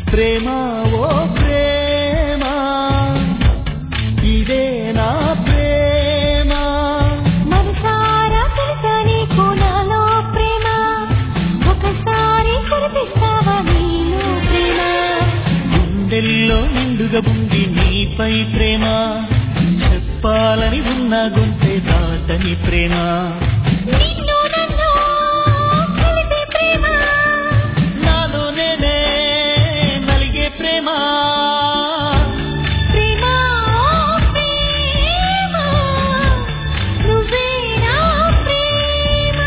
ప్రేమ ఓ ప్రేమ ఇదే నా ప్రేమ మనసారా తెలుసా నీకు నాలో ప్రేమ ఒకసారి కురిపిస్తావా నీలో ప్రేమ గుండెల్లో నిండుగా ఉంది నీపై ప్రేమ చెప్పాలని ఉన్న గొంతే దాటని ప్రేమ నిన్ను నన్ను కలిపే ప్రేమ నాలో నేనే నలిగే ప్రేమ ప్రేమ ఓ ప్రేమ నువ్వే నా ప్రేమ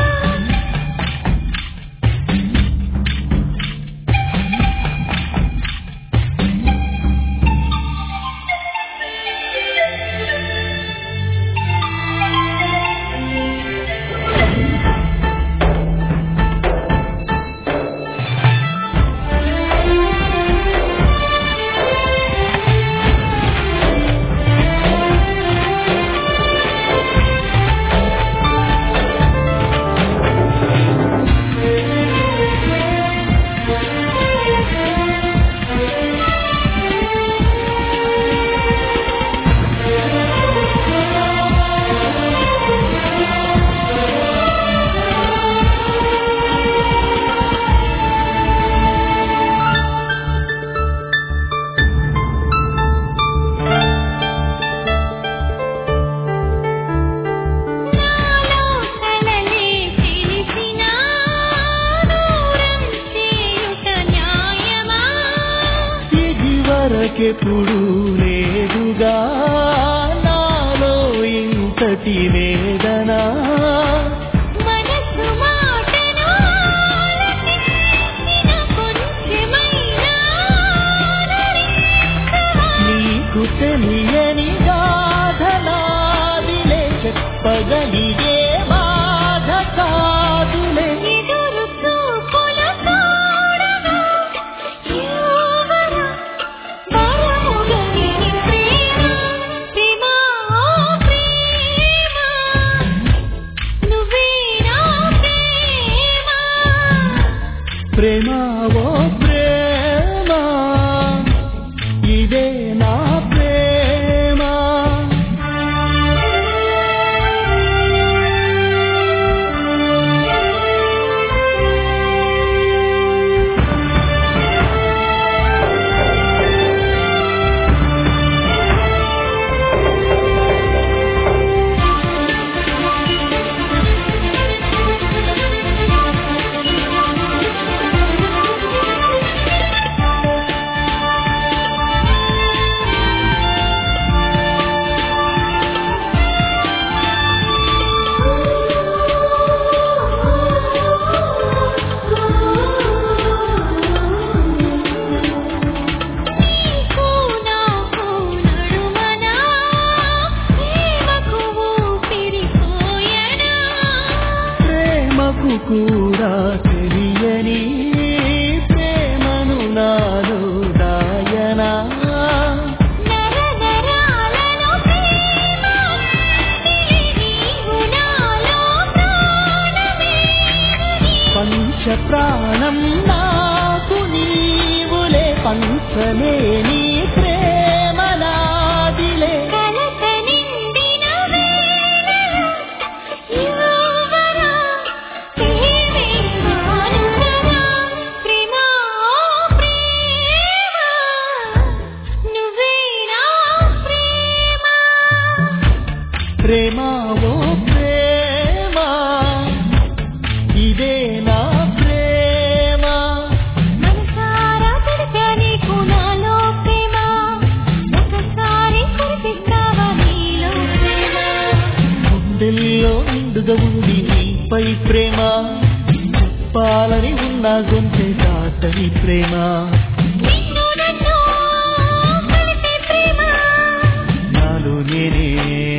నాలో కలలే తెలిసినా దూరం చేయుట న్యాయమా ఇది వరకెప్పుడు లేదుగా నాలో ఇంతటి వేదన మనసు మాటను ఆలకించిన కొంచెమైనా ఆదరించవా? నీకు తెలియని గాథలాదిలే చెప్పగలిగే బాధ కాదులే ఎదురు చూపుల తోడుగా ఎవరు బలముగని ప్రేమ, ప్రేమ, ఓ ప్రేమ, నువ్వే నా ప్రేమ. ప్రేమ ఓ ప్రేమ ఇదే నా ప్రేమ నీకు నాకు నడుమనా ప్రేమకు ఊపిరిపోయనా ప్రేమకు కూడా తెలియని ప్రేమను నాలో దాయనా నరనరాలలో ప్రేమ నీవు నాలో ప్రాణమే పంచ ప్రాణం నాకు నీవులే పంచలేని ప్రేమ నాదిలే కలత నిండిన వేళలో యువరా ప్రేమే మానుకరా ప్రేమ ఓ ప్రేమ నువ్వే నా ప్రేమ ప్రేమ ఓ ప్రేమ ఇదే నా ప్రేమ మనసారా తెలిసా నీకు నాలో ప్రేమ ఒకసారి కురిపిస్తావా నీలో ప్రేమ గుండెల్లో నిండుగా ఉంది నీపై ప్రేమ చెప్పాలని ఉన్న గొంతె దాటని ప్రేమ నిన్ను నన్ను కలిపే ప్రేమ నాలో నేనే